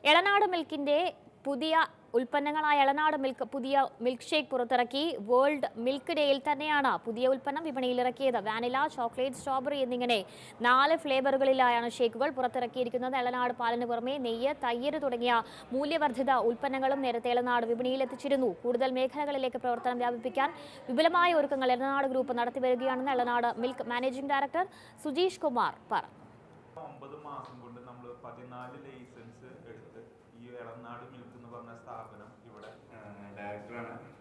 എളനാട് മിൽക്കിന്റെ പുതിയ ഉൽപ്പന്നങ്ങളായ എളനാട് മിൽക്ക് പുതിയ മിൽക്ക് ഷേക്ക് പുറത്തിറക്കി വേൾഡ് മിൽക്ക് ഡേയിൽ തന്നെയാണ് പുതിയ ഉൽപ്പന്നം വിപണിയിൽ ഇറക്കിയത് വാനില ചോക്ലേറ്റ് സ്ട്രോബെറി എന്നിങ്ങനെ നാല് ഫ്ലേവറുകളിലായാണ് ഷേക്കുകൾ പുറത്തിറക്കിയിരിക്കുന്നത് എളനാട് പാലിന് പുറമെ നെയ്യ് തൈര് തുടങ്ങിയ മൂല്യവർദ്ധിത ഉൽപ്പന്നങ്ങളും നേരത്തെ എളനാട് വിപണിയിൽ എത്തിച്ചിരുന്നു കൂടുതൽ മേഖലകളിലേക്ക് പ്രവർത്തനം വ്യാപിപ്പിക്കാൻ വിപുലമായ ഒരുക്കങ്ങൾ എളനാട് ഗ്രൂപ്പ് നടത്തിവരികയാണെന്ന് Elanad milk managing director Sujeesh Kumar പറഞ്ഞു ഒമ്പത് മാസം കൊണ്ട് നമ്മൾ പതിനാല് ലൈസൻസ് എടുത്ത് ഈ ഇളനാട് മിൽക്ക് എന്ന് പറഞ്ഞ സ്ഥാപനം ഇവിടെ ഡയറക്ടറാണ്